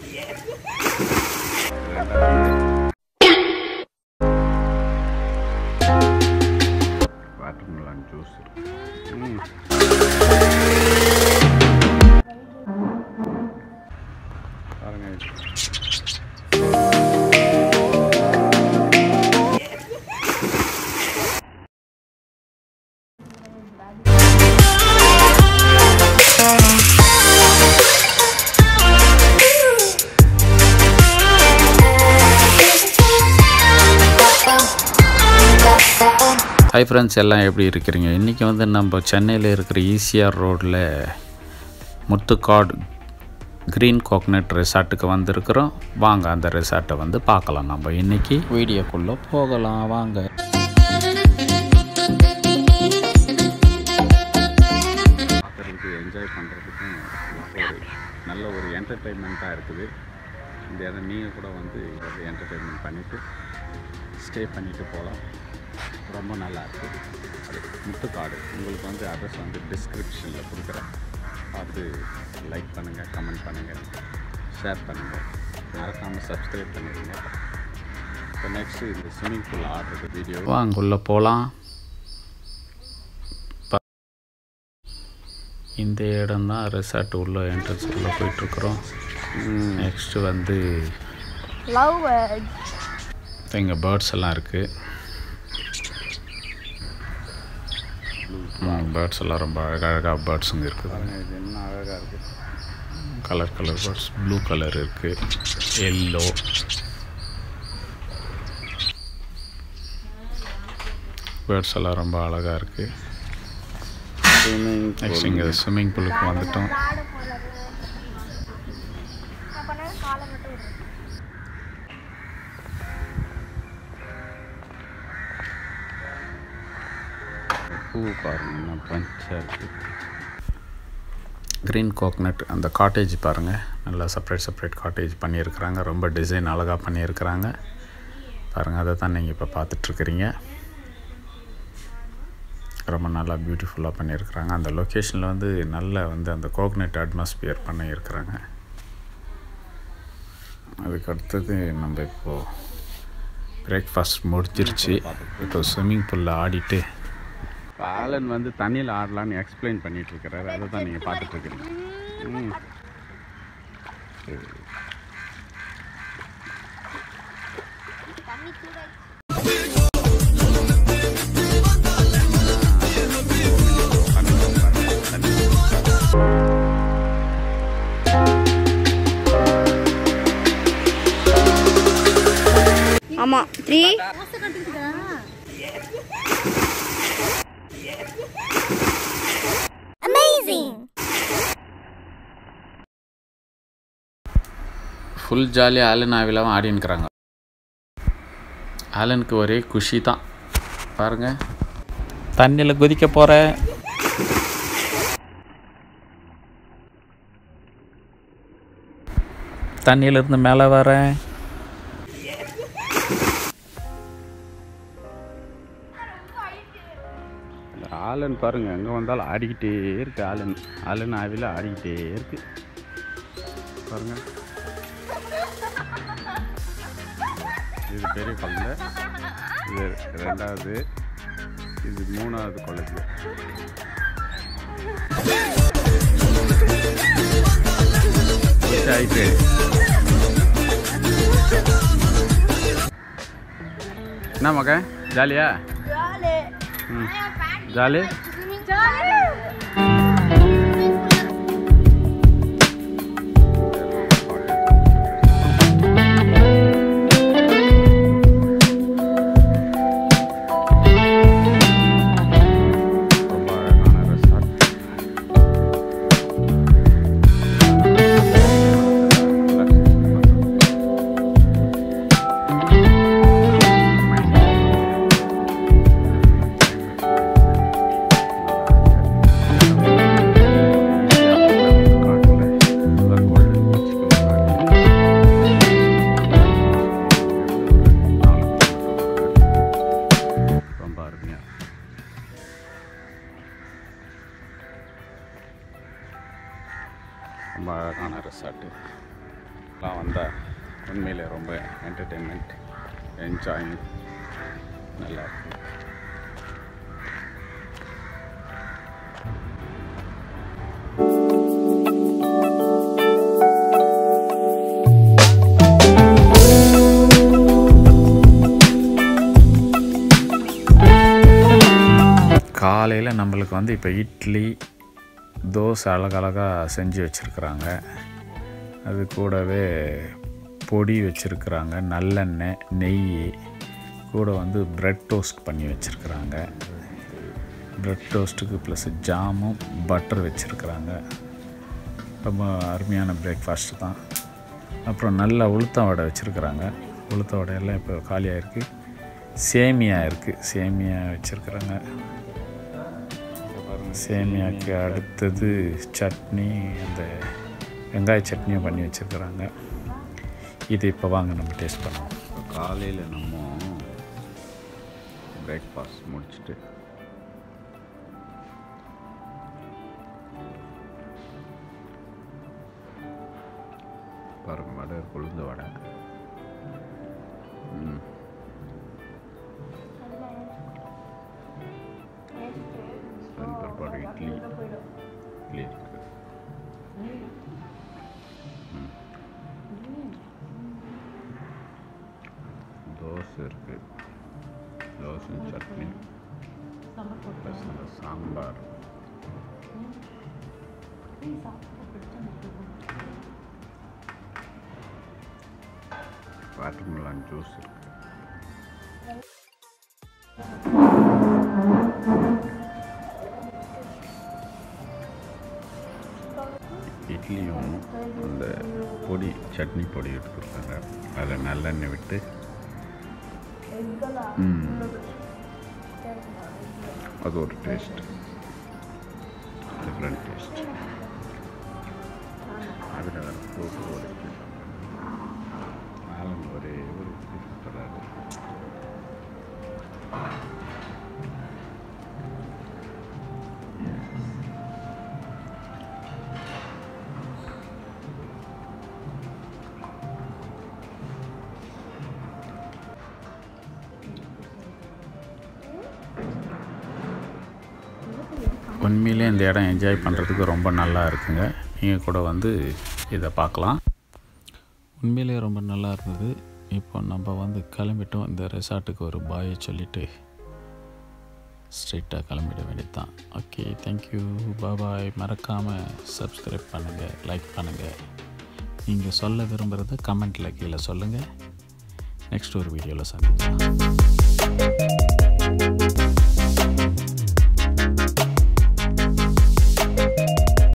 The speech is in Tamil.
வாட்டர்மெலன் ஜூஸ் ம் பாருங்க ஹாய் ஃப்ரெண்ட்ஸ் எல்லாம் எப்படி இருக்கிறீங்க இன்றைக்கி வந்து நம்ம சென்னையில் இருக்கிற ஈசிஆர் ரோட்டில் முத்துக்காடு க்ரீன் கோகனட் ரெசார்ட்டுக்கு வந்திருக்கிறோம் வாங்க அந்த ரெசார்ட்டை வந்து பார்க்கலாம் நம்ம இன்றைக்கி வீடியோக்குள்ளே போகலாம் வாங்க பார்க்குறதுக்கு என்ஜாய் பண்ணுறதுக்கும் ஒரு நல்ல ஒரு என்டர்டெயின்மெண்ட்டாக இருக்குது இந்த இடம் நீங்கள் கூட வந்து என்டர்டெயின்மெண்ட் பண்ணிவிட்டு ஸ்டே பண்ணிவிட்டு போகலாம் ரொம்ப நல்லா இருக்குது அது முத்துக்காடு உங்களுக்கு வந்து அட்ரஸ் வந்து டிஸ்கிரிப்ஷனில் கொடுக்குறேன் பார்த்து லைக் பண்ணுங்கள் கமெண்ட் பண்ணுங்கள் ஷேர் பண்ணுங்கள் மறக்காமல் சப்ஸ்கிரைப் பண்ணிடுங்க இப்போ நெக்ஸ்ட்டு இந்த ஸ்விம்மிங் பூல் ஆடுறது வீடியோ வாங்க உள்ளே போகலாம் இந்த இடம் தான் ரெசார்ட் உள்ள என்ட்ரன்ஸ் உள்ளே போயிட்டுருக்குறோம் நெக்ஸ்ட்டு வந்து லவ் பேர்ட் இங்கே பேர்ட்ஸ் எல்லாம் இருக்குது பேர்ட்ஸ் எல்லாம் ரொம்ப அழகழகாக பேர்ட்ஸுங்க இருக்குது என்ன அழகாக இருக்குது colour colour birds blue colour இருக்குது எல்லோ பேர்ட்ஸ் எல்லாம் ரொம்ப அழகாக இருக்குது நெக்ஸ்ட் இங்கே ஸ்விம்மிங் பூலுக்கு வந்துட்டோம் ஆட போறாரு நான் பண்ண காலை மட்டும் விடுறேன் பூ பாருங்க பஞ்சாக இருக்குது க்ரீன் கோக்னட் அந்த காட்டேஜ் பாருங்கள் நல்லா செப்பரேட் செப்பரேட் காட்டேஜ் பண்ணியிருக்கிறாங்க ரொம்ப டிசைன் அழகாக பண்ணியிருக்கிறாங்க பாருங்கள் அதை தான் நீங்கள் இப்போ பார்த்துட்ருக்குறீங்க ரொம்ப நல்லா பியூட்டிஃபுல்லாக பண்ணியிருக்கிறாங்க அந்த லொக்கேஷனில் வந்து நல்ல வந்து அந்த கோக்னட் அட்மாஸ்பியர் பண்ணியிருக்கிறாங்க அதுக்கு அடுத்தது நம்ம இப்போது பிரேக்ஃபாஸ்ட் முடிஞ்சிருச்சு இப்போ ஸ்விம்மிங் பூலில் ஆடிட்டு ஆலன் வந்து தண்ணியில் ஆடலான்னு எக்ஸ்பிளைன் பண்ணிட்டு இருக்கிறாரு அதை தான் நீங்கள் பார்த்துட்டு இருக்கிறீங்க ம் தண்ணி சூடாய் ஆமா த்ரீ ஃபுல் ஜாலியாக ஆலன் ஆவிலாவும் ஆடின்னுக்கிறாங்க ஆலனுக்கு ஒரே குஷி தான் பாருங்கள் தண்ணியில் குதிக்க போகிறேன் தண்ணியிலேருந்து மேலே வரேன் ஆலன் பாருங்க எங்கே வந்தாலும் ஆடிக்கிட்டே இருக்கு ஆலன் ஆலன் ஆவில ஆடிக்கிட்டே இருக்கு பாருங்க இது பெரிய குழந்தை இது ரெண்டாவது இது மூணாவது குழந்தை ஆயிட்டு என்ன மகன் ஜாலியா ம் ஜாலி ரொம்ப அழகான ரெசார்ட் ரொம்ப அருமையாக ரொம்ப அழகான ரெசார்ட்டு எல்லாம் வந்தால் உண்மையிலே ரொம்ப என்டர்டெயின்மெண்ட் என்ஜாயிங் நல்லா இருக்கும் காலையில் நம்மளுக்கு வந்து இப்போ இட்லி தோசை அழகழகாக செஞ்சு வச்சுருக்குறாங்க அது கூடவே பொடி வச்சுருக்குறாங்க நல்லெண்ணெய் நெய் கூட வந்து ப்ரெட் டோஸ்ட் பண்ணி வச்சுருக்குறாங்க ப்ரெட் டோஸ்ட்டுக்கு ப்ளஸ் ஜாமும் பட்டர் வச்சுருக்குறாங்க ரொம்ப அருமையான பிரேக்ஃபாஸ்ட் தான் அப்புறம் நல்ல உளுத்தம் வடை வச்சுருக்குறாங்க உளுத்த வடையெல்லாம் இப்போ காலியாக இருக்குது சேமியா இருக்குது சேமியா வச்சுருக்குறாங்க சேமியாவுக்கு அடுத்தது சட்னி அந்த வெங்காய சட்னியும் பண்ணி வச்சுருக்குறாங்க இது இப்போ வாங்க நம்ம டேஸ்ட் பண்ணுவோம் காலையில் நம்ம பிரேக்ஃபாஸ்ட் முடிச்சுட்டு பாருங்க வடை இருக்கு, உளுந்த வடை ம் பருப்பாடு இட்லி இட்லி இருக்கு ம். தோசை இருக்கு தோசை சட்னி ப்ளஸ் அந்த சாம்பார் வாட்டர்மெலன் ஜூஸ் இருக்கு இட்லியும் அந்த பொடி சட்னி பொடி எடுத்துருக்காங்க அதை நல்லெண்ணெய் விட்டு ம். அது ஒரு டேஸ்ட் டிஃப்ரெண்ட் டேஸ்ட் அதில் வேறு ஃப்ரூட் ஒரு ஆலம் ஒரே ஒரு தராது உண்மையிலே இந்த இடம் என்ஜாய் பண்ணுறதுக்கு ரொம்ப நல்லா இருக்குங்க நீங்கள் கூட வந்து இதை பார்க்கலாம் உண்மையிலே ரொம்ப நல்லா இருந்தது இப்போ நம்ம வந்து கிளம்பிட்டோம் இந்த ரெசார்ட்டுக்கு ஒரு பாயை சொல்லிவிட்டு ஸ்ட்ரெயிட்டாக கிளம்பிட வேண்டியது தான் ஓகே தேங்க்யூ பாபாய் மறக்காமல் சப்ஸ்கிரைப் பண்ணுங்கள் லைக் பண்ணுங்கள் நீங்கள் சொல்ல விரும்புகிறத கமெண்ட்டில் கீழே சொல்லுங்கள் நெக்ஸ்ட் ஒரு வீடியோவில் சந்திக்கலாம்